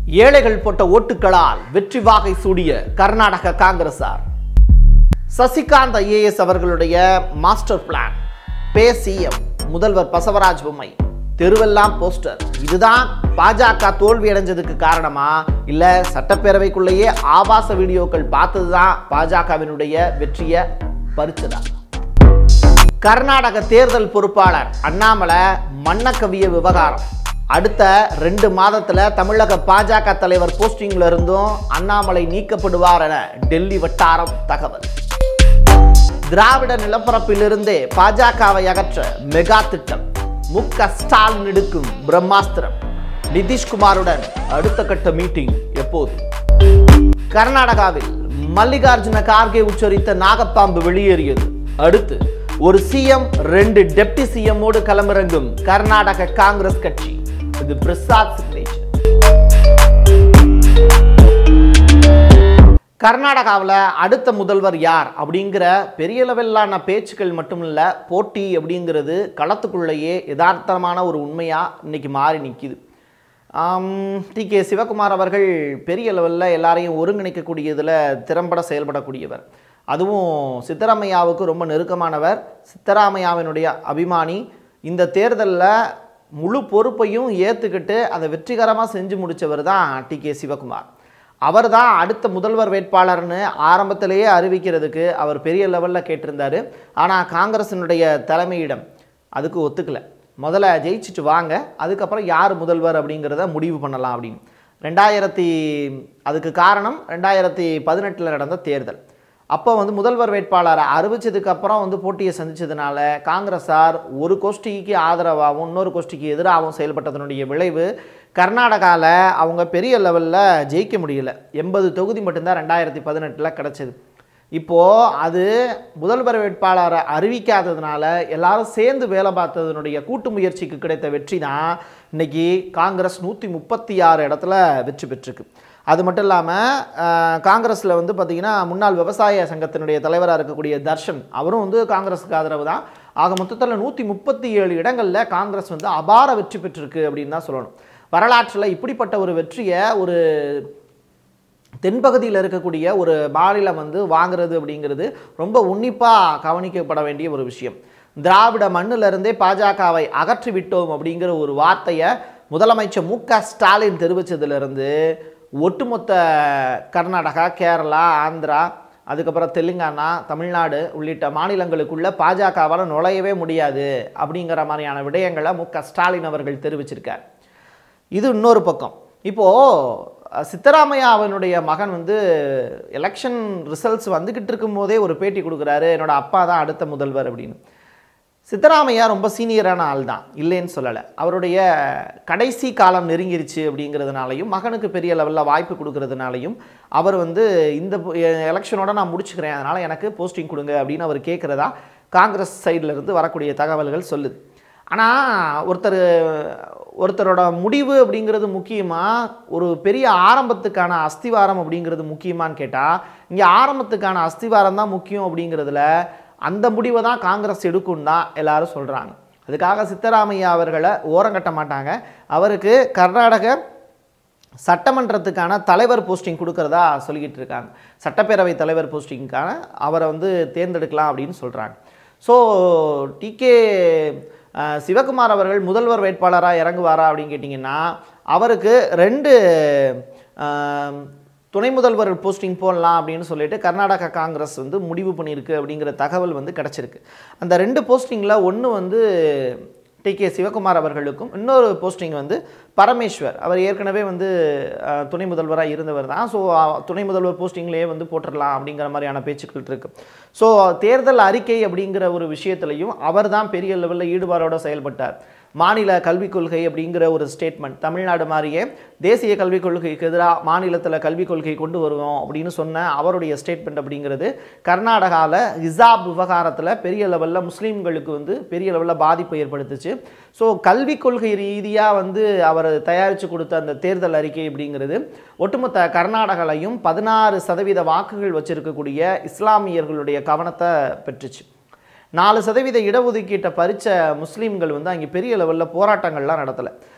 ஏழைகள் போட்ட ஓட்டுகளால் வெற்றி வாகை சூடிய கர்நாடக காங்கிரசார் சசிகாந்த் ஐஏஎஸ் அவர்களுடைய மாஸ்டர் பிளான் பே சிஎம் முதல்வர் பசவராஜ் பொம்மை தெருவெல்லாம் போஸ்டர் இதுதான் பாஜக தோல்வி அடைஞ்சதுக்கு காரணமா இல்ல சட்டப்பேரவைக்குள்ளேயே ஆபாச வீடியோக்கள் பார்த்ததுதான் பாஜகவினுடைய வெற்றியை பறிச்சதா கர்நாடக தேர்தல் பொறுப்பாளர் அண்ணாமலை மன்னக்கவிய விவகாரம் அடுத்த ரெண்டு மாதத்துல தமிழக பாஜக தலைவர் போஸ்டிங்ல இருந்தும் அண்ணாமலை நீக்கப்படுவார் என டெல்லி வட்டாரம் தகவல் திராவிட நிலப்பரப்பிலிருந்தே பாஜகவை அகற்ற மெகா திட்டம் மு க ஸ்டாலின் எடுக்கும் பிரம்மாஸ்திரம் நிதிஷ்குமாருடன் அடுத்த கட்ட மீட்டிங் எப்போது கர்நாடகாவில் மல்லிகார்ஜுன கார்கே உச்சரித்த நாகப்பாம்பு வெளியேறியது அடுத்து ஒரு சிஎம் ரெண்டு டெப்டி சிஎம்மோடு களமிறங்கும் கர்நாடக காங்கிரஸ் கட்சி இது பிரசாத் சிக்னேச்சர் கர்நாடகாவில் அடுத்த முதல்வர் யார் அப்படிங்கிற பெரிய லெவலிலான பேச்சுக்கள் மட்டும் இல்லை போட்டி அப்படிங்கிறது களத்துக்குள்ளேயே யதார்த்தமான ஒரு உண்மையாக இன்னைக்கு மாறி நிற்கிது டி கே சிவகுமார் அவர்கள் பெரிய லெவலில் எல்லாரையும் ஒருங்கிணைக்கக்கூடியதில் திறம்பட செயல்படக்கூடியவர் அதுவும் சித்தராமையாவுக்கு ரொம்ப நெருக்கமானவர் சித்தராமையாவினுடைய அபிமானி இந்த தேர்தலில் முழு பொறுப்பையும் ஏற்றுக்கிட்டு அதை வெற்றிகரமாக செஞ்சு முடித்தவர் தான் டி கே சிவகுமார் அவர் தான் அடுத்த முதல்வர் வேட்பாளர்னு ஆரம்பத்திலேயே அறிவிக்கிறதுக்கு அவர் பெரிய லெவலில் கேட்டிருந்தார் ஆனால் காங்கிரஸினுடைய தலைமையிடம் அதுக்கு ஒத்துக்கலை முதல்ல ஜெயிச்சுட்டு வாங்க அதுக்கப்புறம் யார் முதல்வர் அப்படிங்கிறத முடிவு பண்ணலாம் அப்படின்னு ரெண்டாயிரத்தி அதுக்கு காரணம் ரெண்டாயிரத்தி பதினெட்டில் நடந்த தேர்தல் அப்போ வந்து முதல்வர் வேட்பாளரை அறிவிச்சதுக்கு அப்புறம் வந்து போட்டியை சந்திச்சதுனால காங்கிரஸார் ஒரு கோஷ்டிக்கு ஆதரவாகவும் இன்னொரு கோஷ்டிக்கு எதிராகவும் செயல்பட்டதனுடைய விளைவு கர்நாடகாவில் அவங்க பெரிய லெவலில் ஜெயிக்க முடியல எண்பது தொகுதி மட்டும்தான் ரெண்டாயிரத்தி பதினெட்டில் கிடச்சிது இப்போது அது முதல்வர் வேட்பாளரை அறிவிக்காததுனால எல்லாரும் சேர்ந்து வேலை பார்த்ததனுடைய கூட்டு முயற்சிக்கு கிடைத்த வெற்றி தான் இன்னைக்கு காங்கிரஸ் நூற்றி முப்பத்தி ஆறு இடத்துல வெற்றி பெற்றிருக்கு அது மட்டும் இல்லாமல் காங்கிரஸில் வந்து பார்த்திங்கன்னா முன்னாள் விவசாய சங்கத்தினுடைய தலைவராக இருக்கக்கூடிய தர்ஷன் அவரும் வந்து காங்கிரஸுக்கு ஆதரவு தான் ஆக மொத்தத்தில் நூற்றி முப்பத்தி ஏழு இடங்களில் காங்கிரஸ் வந்து அபார வெற்றி பெற்றிருக்கு அப்படின்னு தான் சொல்லணும் வரலாற்றில் இப்படிப்பட்ட ஒரு வெற்றியை ஒரு தென்பகுதியில் இருக்கக்கூடிய ஒரு மாநிலம் வந்து வாங்குறது அப்படிங்கிறது ரொம்ப உன்னிப்பாக கவனிக்கப்பட வேண்டிய ஒரு விஷயம் திராவிட மண்ணிலிருந்தே பாஜகவை அகற்றி விட்டோம் அப்படிங்கிற ஒரு வார்த்தையை முதலமைச்சர் மு க ஸ்டாலின் தெரிவித்ததிலிருந்து ஒட்டுமொத்த கர்நாடகா கேரளா ஆந்திரா அதுக்கப்புறம் தெலுங்கானா தமிழ்நாடு உள்ளிட்ட மாநிலங்களுக்குள்ள பாஜகவால் நுழையவே முடியாது அப்படிங்கிற மாதிரியான விடயங்களை மு க ஸ்டாலின் அவர்கள் தெரிவிச்சிருக்கார் இது இன்னொரு பக்கம் இப்போது சித்தராமையா அவனுடைய மகன் வந்து எலெக்ஷன் ரிசல்ட்ஸ் வந்துக்கிட்டு இருக்கும்போதே ஒரு பேட்டி கொடுக்குறாரு என்னோட அப்பா தான் அடுத்த முதல்வர் அப்படின்னு சித்தராமையா ரொம்ப சீனியரான ஆள் தான் இல்லைன்னு சொல்லலை அவருடைய கடைசி காலம் நெருங்கிருச்சு அப்படிங்கிறதுனாலையும் மகனுக்கு பெரிய லெவலில் வாய்ப்பு கொடுக்கறதுனாலையும் அவர் வந்து இந்த எலெக்ஷனோட நான் முடிச்சுக்கிறேன் அதனால் எனக்கு போஸ்டிங் கொடுங்க அப்படின்னு அவர் கேட்குறதா காங்கிரஸ் சைடில் இருந்து வரக்கூடிய தகவல்கள் சொல்லுது ஆனால் ஒருத்தர் ஒருத்தரோட முடிவு அப்படிங்கிறது முக்கியமாக ஒரு பெரிய ஆரம்பத்துக்கான அஸ்திவாரம் அப்படிங்கிறது முக்கியமான்னு கேட்டால் இங்கே ஆரம்பத்துக்கான அஸ்திவாரம் தான் முக்கியம் அப்படிங்கிறதுல அந்த முடிவை தான் காங்கிரஸ் எடுக்கும் தான் எல்லாரும் சொல்கிறாங்க அதுக்காக சித்தராமையா அவர்களை ஓரங்கட்ட மாட்டாங்க அவருக்கு கர்நாடக சட்டமன்றத்துக்கான தலைவர் போஸ்டிங் கொடுக்கறதா சொல்லிக்கிட்டு இருக்காங்க சட்டப்பேரவை தலைவர் போஸ்டிங்க்கான அவரை வந்து தேர்ந்தெடுக்கலாம் அப்படின்னு சொல்கிறாங்க ஸோ டிகே சிவகுமார் அவர்கள் முதல்வர் வேட்பாளராக இறங்குவாரா அப்படின்னு கேட்டிங்கன்னா அவருக்கு ரெண்டு துணை முதல்வர் போஸ்டிங் போடலாம் அப்படின்னு சொல்லிட்டு கர்நாடகா காங்கிரஸ் வந்து முடிவு பண்ணியிருக்கு அப்படிங்கிற தகவல் வந்து கிடச்சிருக்கு அந்த ரெண்டு போஸ்டிங்கில் ஒன்று வந்து டி கே சிவகுமார் அவர்களுக்கும் இன்னொரு போஸ்டிங் வந்து பரமேஸ்வர் அவர் ஏற்கனவே வந்து துணை முதல்வராக இருந்தவர் தான் ஸோ துணை முதல்வர் போஸ்டிங்லேயே வந்து போட்டுடலாம் அப்படிங்கிற மாதிரியான பேச்சுக்கள் இருக்குது ஸோ தேர்தல் அறிக்கை அப்படிங்கிற ஒரு விஷயத்துலையும் அவர் தான் பெரிய லெவலில் ஈடுபாடோடு செயல்பட்டார் மாநில கல்விக் கொள்கை அப்படிங்கிற ஒரு ஸ்டேட்மெண்ட் தமிழ்நாடு மாதிரியே தேசிய கல்விக் கொள்கைக்கு எதிராக மாநிலத்தில் கல்விக் கொள்கை கொண்டு வருவோம் அப்படின்னு சொன்ன அவருடைய ஸ்டேட்மெண்ட் அப்படிங்கிறது கர்நாடகாவில் ஹிசாப் விவகாரத்தில் பெரிய லெவலில் முஸ்லீம்களுக்கு வந்து பெரிய லெவலில் பாதிப்பு ஏற்படுத்துச்சு ஸோ கல்விக் கொள்கை ரீதியாக வந்து அவர் தயாரித்து கொடுத்த அந்த தேர்தல் அறிக்கை அப்படிங்கிறது ஒட்டுமொத்த கர்நாடகாலையும் பதினாறு சதவீத வாக்குகள் வச்சிருக்கக்கூடிய இஸ்லாமியர்களுடைய கவனத்தை பெற்றுச்சு நாலு சதவீத இடஒதுக்கீட்டை பறித்த முஸ்லீம்கள் வந்து அங்கே பெரிய லெவலில் போராட்டங்கள்லாம் நடத்தலை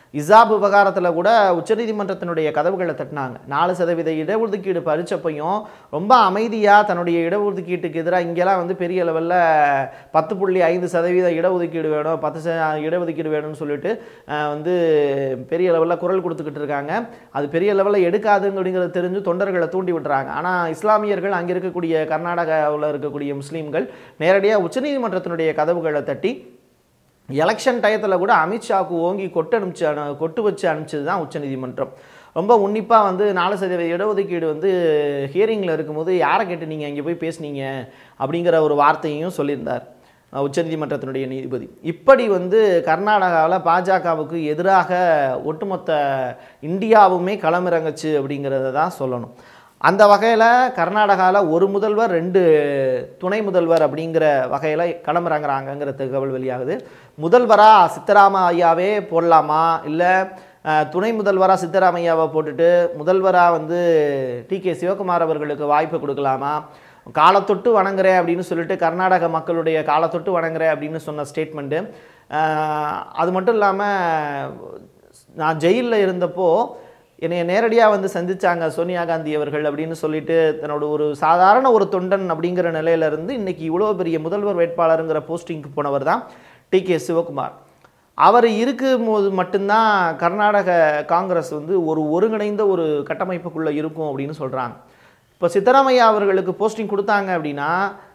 இசாப் விவகாரத்தில் கூட உச்சநீதிமன்றத்தினுடைய கதவுகளை தட்டினாங்க நாலு சதவீத இடஒதுக்கீடு பறிச்சப்பையும் ரொம்ப அமைதியாக தன்னுடைய இடஒதுக்கீட்டுக்கு எதிராக இங்கெல்லாம் வந்து பெரிய லெவலில் பத்து புள்ளி ஐந்து சதவீத இடஒதுக்கீடு வேணும் பத்து ச இடஒதுக்கீடு வேணும்னு சொல்லிட்டு அஹ், வந்து பெரிய லெவலில் குரல் கொடுத்துக்கிட்டு இருக்காங்க அது பெரிய லெவலில் எடுக்காதுங்க அப்படிங்கிறது தெரிஞ்சு தொண்டர்களை தூண்டி விட்டுறாங்க ஆனால் இஸ்லாமியர்கள் அங்கே இருக்கக்கூடிய கர்நாடகாவில் இருக்கக்கூடிய முஸ்லீம்கள் நேரடியாக உச்சநீதிமன்றத்தினுடைய கதவுகளை தட்டி எலெக்ஷன் டயத்தில் கூட அமித்ஷாவுக்கு ஓங்கி கொட்டு அனுப்பிச்சு அனு கொட்டு வச்சு அனுப்பிச்சது தான் உச்சநீதிமன்றம் ரொம்ப உன்னிப்பாக வந்து நாலு சதவீத இடஒதுக்கீடு வந்து ஹியரிங்கில் இருக்கும்போது யாரை கேட்டு நீங்கள் அங்கே போய் பேசுனீங்க அப்படிங்கிற ஒரு வார்த்தையும் சொல்லியிருந்தார் அஹ் உச்சநீதிமன்றத்தினுடைய நீதிபதி இப்படி வந்து கர்நாடகாவில் பாஜகவுக்கு எதிராக ஒட்டுமொத்த இந்தியாவுமே களமிறங்குச்சு அப்படிங்கிறத தான் சொல்லணும் அந்த வகையில் கர்நாடகாவில் ஒரு முதல்வர் ரெண்டு துணை முதல்வர் அப்படிங்கிற வகையில் களமிறங்குறாங்கங்கிற தகவல் வெளியாகுது முதல்வராக சித்தராம ஐயாவே போடலாமா இல்லை துணை முதல்வராக சித்தராமையாவை போட்டுட்டு முதல்வராக வந்து டி கே சிவகுமார் அவர்களுக்கு வாய்ப்பு கொடுக்கலாமா காலத்தொட்டு வணங்குறேன் அப்படின்னு சொல்லிட்டு கர்நாடக மக்களுடைய காலத்தொட்டு வணங்குறேன் அப்படின்னு சொன்ன ஸ்டேட்மெண்ட்டு அது மட்டும் இல்லாமல் நான் ஜெயிலில் இருந்தப்போ என்னை நேரடியாக வந்து சந்திச்சாங்க சோனியா காந்தி அவர்கள் அப்படின்னு சொல்லிட்டு தன்னோட ஒரு சாதாரண ஒரு தொண்டன் அப்படிங்கிற நிலையில இருந்து இன்னைக்கு இவ்வளோ பெரிய முதல்வர் வேட்பாளருங்கிற போஸ்டிங்க்கு போனவர் தான் டி கே சிவகுமார் அவர் இருக்கும்போது மட்டும்தான் கர்நாடக காங்கிரஸ் வந்து ஒரு ஒருங்கிணைந்த ஒரு கட்டமைப்புக்குள்ளே இருக்கும் அப்படின்னு சொல்கிறாங்க இப்போ சித்தராமையா அவர்களுக்கு போஸ்டிங் கொடுத்தாங்க அப்படின்னா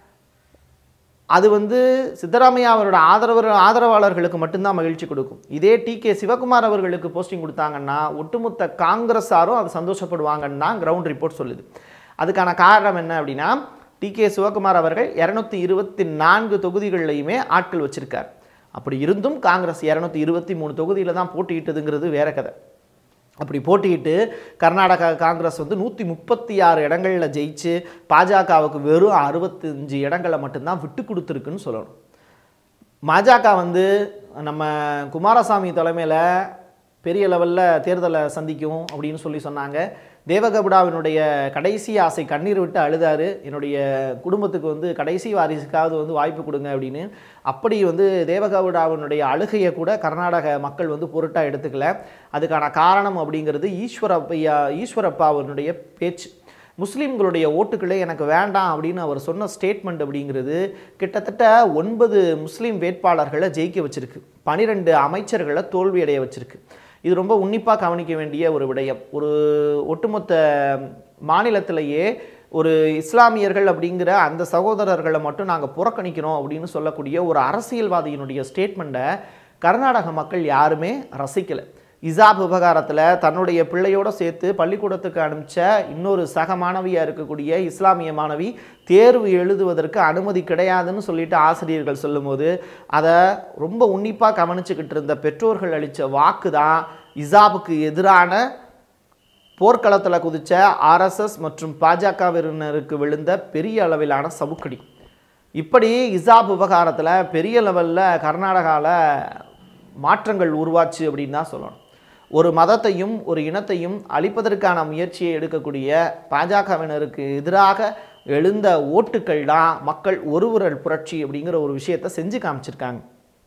அது வந்து சித்தராமையா அவரோட ஆதரவர் ஆதரவாளர்களுக்கு மட்டும்தான் மகிழ்ச்சி கொடுக்கும் இதே டி கே சிவகுமார் அவர்களுக்கு போஸ்டிங் கொடுத்தாங்கன்னா ஒட்டுமொத்த காங்கிரஸாரும் அது சந்தோஷப்படுவாங்கன்னு தான் கிரவுண்ட் ரிப்போர்ட் சொல்லுது அதுக்கான காரணம் என்ன அப்படின்னா டி கே சிவகுமார் அவர்கள் இரநூத்தி இருபத்தி நான்கு தொகுதிகள்லையுமே ஆட்கள் வச்சிருக்கார் அப்படி இருந்தும் காங்கிரஸ் இரநூத்தி இருபத்தி மூணு தொகுதியில் தான் போட்டியிட்டதுங்கிறது வேற கதை அப்படி போட்டியிட்டு கர்நாடகா காங்கிரஸ் வந்து நூற்றி முப்பத்தி ஆறு இடங்களில் ஜெயிச்சு பாஜகவுக்கு வெறும் அறுபத்தஞ்சு இடங்களை மட்டும்தான் விட்டு கொடுத்துருக்குன்னு சொல்லணும் பாஜக வந்து நம்ம குமாரசாமி தலைமையில் பெரிய லெவலில் தேர்தலை சந்திக்கும் அப்படின்னு சொல்லி சொன்னாங்க தேவகவுடாவினுடைய கடைசி ஆசை கண்ணீர் விட்டு அழுதாரு என்னுடைய குடும்பத்துக்கு வந்து கடைசி வாரிசுக்காவது வந்து வாய்ப்பு கொடுங்க அப்படின்னு அப்படி வந்து தேவகவுடாவினுடைய அழுகையை கூட கர்நாடக மக்கள் வந்து பொருட்டாக எடுத்துக்கல அதுக்கான காரணம் அப்படிங்கிறது ஈஸ்வரப்பையா ஈஸ்வரப்பாவினுடைய பேச்சு முஸ்லீம்களுடைய ஓட்டுகளே எனக்கு வேண்டாம் அப்படின்னு அவர் சொன்ன ஸ்டேட்மெண்ட் அப்படிங்கிறது கிட்டத்தட்ட ஒன்பது முஸ்லீம் வேட்பாளர்களை ஜெயிக்க வச்சிருக்கு பனிரெண்டு அமைச்சர்களை தோல்வியடைய வச்சிருக்கு இது ரொம்ப உன்னிப்பாக கவனிக்க வேண்டிய ஒரு விடயம் ஒரு ஒட்டுமொத்த மாநிலத்திலேயே ஒரு இஸ்லாமியர்கள் அப்படிங்கிற அந்த சகோதரர்களை மட்டும் நாங்கள் புறக்கணிக்கிறோம் அப்படின்னு சொல்லக்கூடிய ஒரு அரசியல்வாதியினுடைய ஸ்டேட்மெண்ட்டை கர்நாடக மக்கள் யாருமே ரசிக்கலை இசாப் விவகாரத்தில் தன்னுடைய பிள்ளையோட சேர்த்து பள்ளிக்கூடத்துக்கு அனுப்பிச்ச இன்னொரு சக மாணவியாக இருக்கக்கூடிய இஸ்லாமிய மாணவி தேர்வு எழுதுவதற்கு அனுமதி கிடையாதுன்னு சொல்லிட்டு ஆசிரியர்கள் சொல்லும்போது அதை ரொம்ப உன்னிப்பாக கவனிச்சுக்கிட்டு இருந்த பெற்றோர்கள் அளித்த வாக்கு தான் இசாபுக்கு எதிரான போர்க்களத்தில் குதிச்ச ஆர்எஸ்எஸ் மற்றும் பாஜகவினருக்கு விழுந்த பெரிய அளவிலான சவுக்கடி இப்படி இசாப் விவகாரத்தில் பெரிய லெவலில் கர்நாடகாவில் மாற்றங்கள் உருவாச்சு அப்படின்னு தான் சொல்லணும் ஒரு மதத்தையும் ஒரு இனத்தையும் அழிப்பதற்கான முயற்சியை எடுக்கக்கூடிய பாஜகவினருக்கு எதிராக எழுந்த ஓட்டுக்கள் தான் மக்கள் ஒருவுரல் புரட்சி அப்படிங்கிற ஒரு விஷயத்தை செஞ்சு காமிச்சிருக்காங்க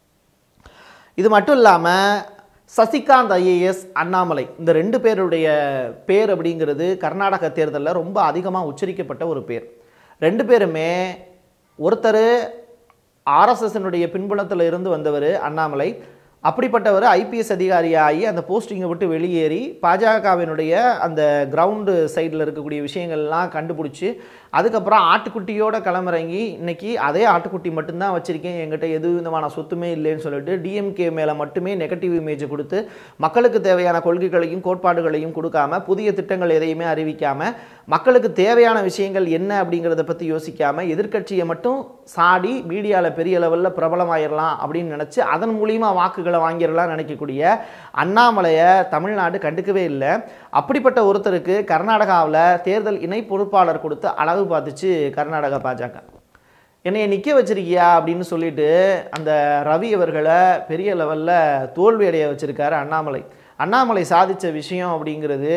இது மட்டும் இல்லாமல் சசிகாந்த் ஐஏஎஸ் அண்ணாமலை இந்த ரெண்டு பேருடைய பேர் அப்படிங்கிறது கர்நாடக தேர்தலில் ரொம்ப அதிகமாக உச்சரிக்கப்பட்ட ஒரு பேர் ரெண்டு பேருமே ஒருத்தர் ஆர்எஸ்எஸ்னுடைய பின்புலத்தில் இருந்து வந்தவர் அண்ணாமலை அப்படிப்பட்டவர் ஐபிஎஸ் அதிகாரியாகி அந்த போஸ்டிங்கை விட்டு வெளியேறி பாஜகவினுடைய அந்த கிரவுண்டு சைடில் இருக்கக்கூடிய விஷயங்கள்லாம் கண்டுபிடிச்சி அதுக்கப்புறம் ஆட்டுக்குட்டியோட களமிறங்கி இன்னைக்கு அதே ஆட்டுக்குட்டி மட்டும்தான் வச்சுருக்கேன் என்கிட்ட எது விதமான சொத்துமே இல்லைன்னு சொல்லிட்டு டிஎம்கே மேலே மட்டுமே நெகட்டிவ் இமேஜ் கொடுத்து மக்களுக்கு தேவையான கொள்கைகளையும் கோட்பாடுகளையும் கொடுக்காம புதிய திட்டங்கள் எதையுமே அறிவிக்காம மக்களுக்கு தேவையான விஷயங்கள் என்ன அப்படிங்கிறத பற்றி யோசிக்காமல் எதிர்க்கட்சியை மட்டும் சாடி மீடியாவில் பெரிய லெவலில் பிரபலமாயிடலாம் அப்படின்னு நினச்சி அதன் மூலியமா வாக்குகளை வாங்கிடலாம் நினைக்கக்கூடிய அண்ணாமலையை தமிழ்நாடு கண்டுக்கவே இல்லை அப்படிப்பட்ட ஒருத்தருக்கு கர்நாடகாவில் தேர்தல் இணை பொறுப்பாளர் கொடுத்து அழகு பார்த்துச்சு கர்நாடக பாஜக என்னைய நிற்க வச்சிருக்கியா அப்படின்னு சொல்லிட்டு அந்த ரவி அவர்களை பெரிய லெவலில் தோல்வி அடைய வச்சிருக்காரு அண்ணாமலை அண்ணாமலை சாதித்த விஷயம் அப்படிங்கிறது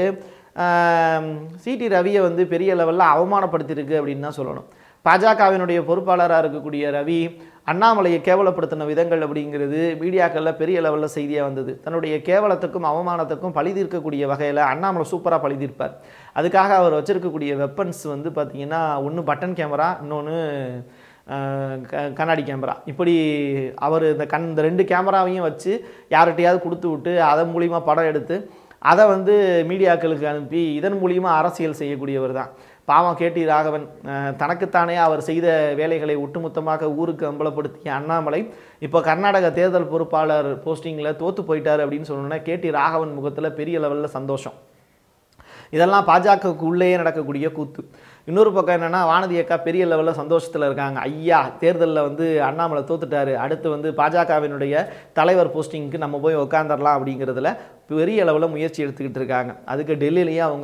சிடி ரவியை வந்து பெரிய லெவலில் அவமானப்படுத்தியிருக்கு அப்படின்னு தான் சொல்லணும் பாஜகவினுடைய பொறுப்பாளராக இருக்கக்கூடிய ரவி அண்ணாமலையை கேவலப்படுத்தின விதங்கள் அப்படிங்கிறது மீடியாக்களில் பெரிய லெவலில் செய்தியாக வந்தது தன்னுடைய கேவலத்துக்கும் அவமானத்துக்கும் பழி தீர்க்கக்கூடிய வகையில் அண்ணாமலை சூப்பராக பழி தீர்ப்பார் அதுக்காக அவர் வச்சிருக்கக்கூடிய வெப்பன்ஸ் வந்து பார்த்திங்கன்னா ஒன்று பட்டன் கேமரா இன்னொன்று கண்ணாடி கேமரா இப்படி அவர் இந்த கண் இந்த ரெண்டு கேமராவையும் வச்சு யார்கிட்டையாவது கொடுத்து விட்டு அதன் மூலிமா படம் எடுத்து அதை வந்து மீடியாக்களுக்கு அனுப்பி இதன் மூலிமா அரசியல் செய்யக்கூடியவர் தான் பாவம் கேடி ராகவன் அஹ், தனக்குத்தானே அவர் செய்த வேலைகளை ஒட்டுமொத்தமாக ஊருக்கு அம்பலப்படுத்திய அண்ணாமலை இப்போ கர்நாடக தேர்தல் பொறுப்பாளர் போஸ்டிங்கில் தோத்து போயிட்டார் அப்படின்னு சொன்னோன்னா கேடி ராகவன் முகத்தில் பெரிய லெவலில் சந்தோஷம் இதெல்லாம் பாஜகவுக்கு உள்ளேயே நடக்கக்கூடிய கூத்து இன்னொரு பக்கம் என்னன்னா வானதி அக்கா பெரிய லெவலில் சந்தோஷத்தில் இருக்காங்க ஐயா தேர்தலில் வந்து அண்ணாமலை தோத்துட்டாரு அடுத்து வந்து பாஜகவினுடைய தலைவர் போஸ்டிங்க்கு நம்ம போய் உட்காந்துடலாம் அப்படிங்கிறதுல பெரிய லெவலில் முயற்சி எடுத்துக்கிட்டு இருக்காங்க அதுக்கு டெல்லியிலேயே அவங்க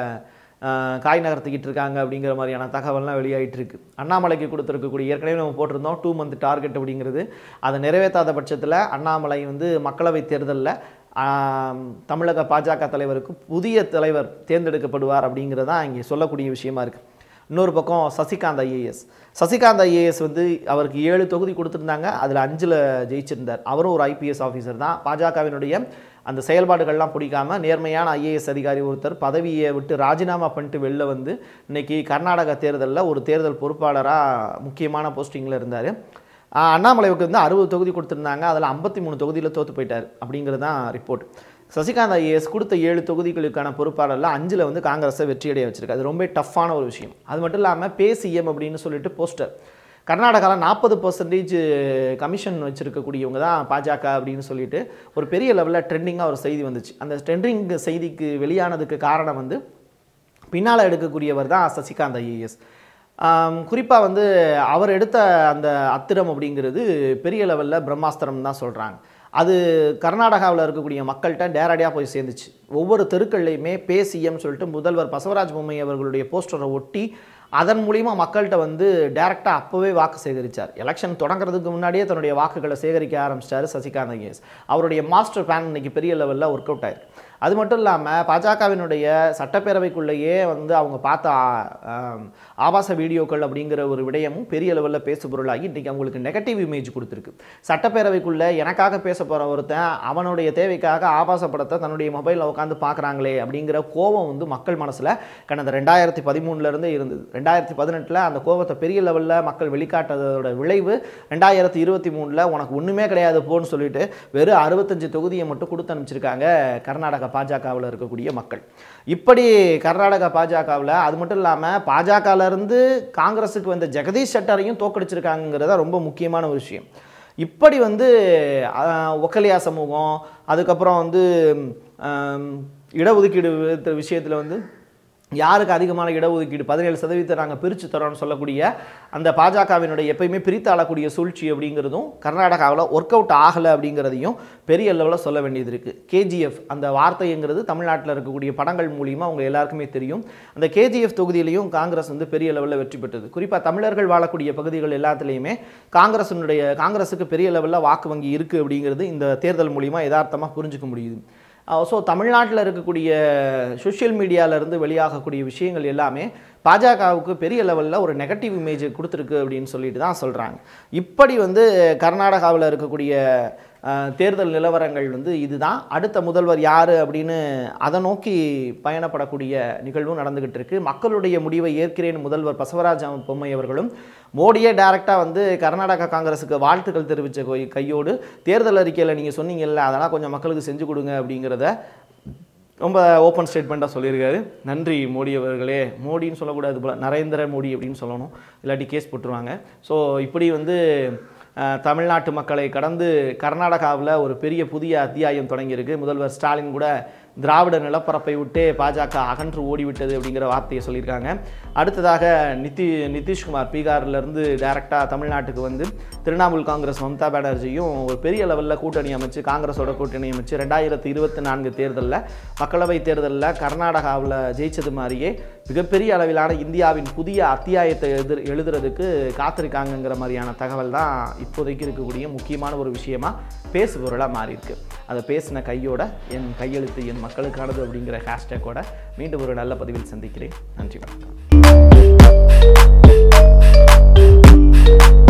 ஆஹ், காய் நகர்த்திக்கிட்டு இருக்காங்க அப்படிங்கிற மாதிரியான தகவல்லாம் வெளியாயிட்டு இருக்கு அண்ணாமலைக்கு கொடுத்துருக்கக்கூடிய ஏற்கனவே நம்ம போட்டிருந்தோம் டூ மந்த் டார்கெட் அப்படிங்கிறது அதை நிறைவேற்றாத பட்சத்தில் அண்ணாமலை வந்து மக்களவைத் தேர்தலில் ஆம், தமிழக பாஜக தலைவருக்கு புதிய தலைவர் தேர்ந்தெடுக்கப்படுவார் அப்படிங்கிறது தான் இங்கே சொல்லக்கூடிய விஷயமா இருக்குது இன்னொரு பக்கம் சசிகாந்த் ஐஏஎஸ் சசிகாந்த் ஐஏஎஸ் வந்து அவருக்கு ஏழு தொகுதி கொடுத்துருந்தாங்க அதில் அஞ்சில் ஜெயிச்சிருந்தார் அவரும் ஒரு ஐபிஎஸ் ஆஃபீஸர் தான் பாஜகவினுடைய அந்த செயல்பாடுகள்லாம் பிடிக்காம நேர்மையான ஐஏஎஸ் அதிகாரி ஒருத்தர் பதவியை விட்டு ராஜினாமா பண்ணிட்டு வெளில வந்து இன்னைக்கு கர்நாடக தேர்தலில் ஒரு தேர்தல் பொறுப்பாளராக முக்கியமான போஸ்டிங்கில் இருந்தார் ஆஹ் அண்ணாமலைவுக்கு வந்து அறுபது தொகுதி கொடுத்துருந்தாங்க அதில் ஐம்பத்தி மூணு தொகுதியில் தோற்று போயிட்டார் அப்படிங்கிறது தான் ரிப்போர்ட் சசிகாந்த் ஐஏஎஸ் கொடுத்த ஏழு தொகுதிகளுக்கான பொறுப்பாளரில் அஞ்சில் வந்து காங்கிரஸை வெற்றியடைய வச்சிருக்கு அது ரொம்ப டஃப்பான ஒரு விஷயம் அது மட்டும் இல்லாமல் பே சிஎம் அப்படின்னு சொல்லிட்டு போஸ்டர் கர்நாடகாவில் நாற்பது பர்சன்டேஜ் கமிஷன் வச்சுருக்கக்கூடியவங்க தான் பாஜக அப்படின்னு சொல்லிட்டு ஒரு பெரிய லெவலில் ட்ரெண்டிங்காக ஒரு செய்தி வந்துச்சு அந்த ட்ரெண்டிங் செய்திக்கு வெளியானதுக்கு காரணம் வந்து பின்னால் எடுக்கக்கூடியவர் தான் சசிகாந்த் ஐஏஎஸ் குறிப்பாக வந்து அவர் எடுத்த அந்த அத்திரம் அப்படிங்கிறது பெரிய லெவலில் பிரம்மாஸ்திரம் தான் சொல்கிறாங்க அது கர்நாடகாவில் இருக்கக்கூடிய மக்கள்கிட்ட டேரடியாக போய் சேர்ந்துச்சு ஒவ்வொரு தெருக்கள்லையுமே பேசியம் சொல்லிட்டு முதல்வர் பசவராஜ் பொம்மை அவர்களுடைய போஸ்டரை ஒட்டி அதன் மூலிமா மக்கள்கிட்ட வந்து டைரெக்டாக அப்போவே வாக்கு சேகரித்தார் எலெக்ஷன் தொடங்குறதுக்கு முன்னாடியே தன்னுடைய வாக்குகளை சேகரிக்க ஆரம்பிச்சிட்டாரு சசிகாந்த் ஐஏஎஸ் அவருடைய மாஸ்டர் பிளான் இன்னைக்கு பெரிய லெவலில் ஒர்க் அவுட் ஆயிருக்கு அது மட்டும் இல்லாமல் பாஜகவினுடைய சட்டப்பேரவைக்குள்ளேயே வந்து அவங்க பார்த்த ஆ- ஆம், ஆபாச வீடியோக்கள் அப்படிங்கிற ஒரு விடயமும் பெரிய லெவலில் பேசு பொருளாகி இன்றைக்கி அவங்களுக்கு நெகட்டிவ் இமேஜ் கொடுத்துருக்கு சட்டப்பேரவைக்குள்ளே எனக்காக பேச போகிற ஒருத்தன் அவனுடைய தேவைக்காக ஆபாச படத்தை தன்னுடைய மொபைலில் உட்காந்து பார்க்குறாங்களே அப்படிங்கிற கோபம் வந்து மக்கள் மனசில் கடந்த ரெண்டாயிரத்தி பதிமூணுலேருந்தே இருந்தது ரெண்டாயிரத்தி பதினெட்டில் அந்த கோபத்தை பெரிய லெவலில் மக்கள் வெளிக்காட்டதோட விளைவு ரெண்டாயிரத்தி இருபத்தி மூணில் உனக்கு ஒன்றுமே கிடையாது போன்னு சொல்லிட்டு வெறும் அறுபத்தஞ்சு தொகுதியை மட்டும் கொடுத்து அனுப்பிச்சிருக்காங்க கர்நாடக பாஜகவில் இருக்கக்கூடிய மக்கள் இப்படி கர்நாடக பாஜகவில் அது மட்டும் இல்லாமல் பாஜகலேருந்து காங்கிரஸுக்கு வந்த ஜெகதீஷ் ஷட்டரையும் தோக்கடிச்சிருக்காங்கிறத ரொம்ப முக்கியமான ஒரு விஷயம் இப்படி வந்து அஹ், ஒக்கலியா சமூகம் அதுக்கப்புறம் வந்து ஆம், இடஒதுக்கீடு விஷயத்தில் வந்து யாருக்கு அதிகமான இடஒதுக்கீடு பதினேழு சதவீதத்தை நாங்கள் பிரித்து தரோம்னு சொல்லக்கூடிய அந்த பாஜகவினுடைய எப்பயுமே பிரித்து ஆளக்கூடிய சூழ்ச்சி அப்படிங்கிறதும் கர்நாடகாவில் ஒர்க் அவுட் ஆகலை அப்படிங்கிறதையும் பெரிய லெவலில் சொல்ல வேண்டியது இருக்குது கேஜிஎஃப் அந்த வார்த்தைங்கிறது தமிழ்நாட்டில் இருக்கக்கூடிய படங்கள் மூலிமா அவங்க எல்லாருக்குமே தெரியும் அந்த கேஜிஎஃப் தொகுதியிலையும் காங்கிரஸ் வந்து பெரிய லெவலில் வெற்றி பெற்றது குறிப்பாக தமிழர்கள் வாழக்கூடிய பகுதிகள் எல்லாத்துலேயுமே காங்கிரஸினுடைய காங்கிரஸுக்கு பெரிய லெவலில் வாக்கு வங்கி இருக்குது அப்படிங்கிறது இந்த தேர்தல் மூலிமா யதார்த்தமாக புரிஞ்சுக்க முடியுது ஸோ தமிழ்நாட்டில் இருக்கக்கூடிய சோஷியல் மீடியாவிலேருந்து வெளியாகக்கூடிய விஷயங்கள் எல்லாமே பாஜகவுக்கு பெரிய லெவலில் ஒரு நெகட்டிவ் இமேஜ் கொடுத்துருக்கு அப்படின்னு சொல்லிட்டு தான் சொல்கிறாங்க இப்படி வந்து கர்நாடகாவில் இருக்கக்கூடிய அஹ், தேர்தல் நிலவரங்கள் வந்து இதுதான் அடுத்த முதல்வர் யார் அப்படின்னு அதை நோக்கி பயணப்படக்கூடிய நிகழ்வும் நடந்துகிட்டு இருக்கு மக்களுடைய முடிவை ஏற்கிறேன் முதல்வர் பசவராஜ பொம்மை அவர்களும் மோடியே டைரெக்டாக வந்து கர்நாடகா காங்கிரஸுக்கு வாழ்த்துக்கள் தெரிவித்த கொய்- கையோடு தேர்தல் அறிக்கையில் நீங்கள் சொன்னீங்கல்ல அதெல்லாம் கொஞ்சம் மக்களுக்கு செஞ்சு கொடுங்க அப்படிங்கிறத ரொம்ப ஓப்பன் ஸ்டேட்மெண்ட்டாக சொல்லியிருக்காரு நன்றி மோடி அவர்களே மோடின்னு சொல்லக்கூடாது போல நரேந்திர மோடி அப்படின்னு சொல்லணும் இல்லாட்டி கேஸ் போட்டுருவாங்க ஸோ இப்படி வந்து அஹ், தமிழ்நாட்டு மக்களை கடந்து கர்நாடகாவில் ஒரு பெரிய புதிய அத்தியாயம் தொடங்கியிருக்கு முதல்வர் ஸ்டாலின் கூட திராவிட நிலப்பரப்பை விட்டே பாஜக அகன்று ஓடிவிட்டது அப்படிங்கிற வார்த்தையை சொல்லியிருக்காங்க அடுத்ததாக நிதி நிதிஷ்குமார் பீகார்லேருந்து டைரெக்டாக தமிழ்நாட்டுக்கு வந்து திரிணாமுல் காங்கிரஸ் மம்தா பானர்ஜியும் ஒரு பெரிய லெவலில் கூட்டணி அமைச்சு காங்கிரஸோட கூட்டணி அமைச்சு ரெண்டாயிரத்தி இருபத்தி நான்கு தேர்தலில் மக்களவை தேர்தலில் கர்நாடகாவில் ஜெயிச்சது மாதிரியே மிகப்பெரிய அளவிலான இந்தியாவின் புதிய அத்தியாயத்தை எதிர் எழுதுறதுக்கு காத்திருக்காங்கங்கிற மாதிரியான தகவல் தான் இப்போதைக்கு இருக்கக்கூடிய முக்கியமான ஒரு விஷயமா பேசு பொருளாக மாறி இருக்கு அதை பேசின கையோட என் கையெழுத்து என் மக்களுக்கானது அப்படிங்கிற ஹேஷ்டேக்கோட மீண்டும் ஒரு நல்ல பதிவில் சந்திக்கிறேன் நன்றி வணக்கம்